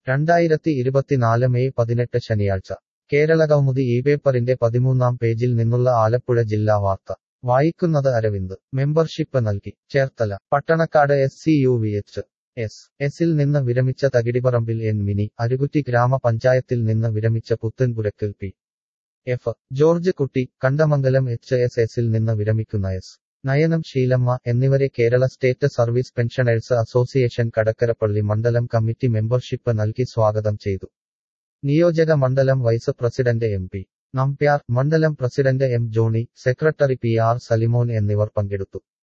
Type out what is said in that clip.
രണ്ടായിരത്തി ഇരുപത്തിനാല് മെയ് പതിനെട്ട് ശനിയാഴ്ച കേരള കൗമുദി ഈ പേപ്പറിന്റെ പതിമൂന്നാം പേജിൽ നിന്നുള്ള ആലപ്പുഴ ജില്ലാ വാർത്ത വായിക്കുന്നത് അരവിന്ദ് മെമ്പർഷിപ്പ് നൽകി Cherthala Pattanakkad S C U V H S എസിൽ നിന്ന് വിരമിച്ച തകിടിപറമ്പിൽ എൻ മിനി അരുകുറ്റി ഗ്രാമപഞ്ചായത്തിൽ നിന്ന് വിരമിച്ച പുത്തൻപുരക്കൽ പി എഫ് ജോർജ് കുട്ടി കണ്ടമംഗലം എച്ച് എസ് എസിൽ നിന്ന് വിരമിക്കുന്ന എസ് നയനം ശീലമ്മ എന്നിവരെ Kerala state service pensioners association Kadakkarappally മണ്ഡലം കമ്മിറ്റി മെമ്പർഷിപ്പ് നൽകി സ്വാഗതം ചെയ്തു നിയോജക മണ്ഡലം vice president M P Nambiar മണ്ഡലം president M Johnny secretary P R Salimon എന്നിവർ പങ്കെടുത്തു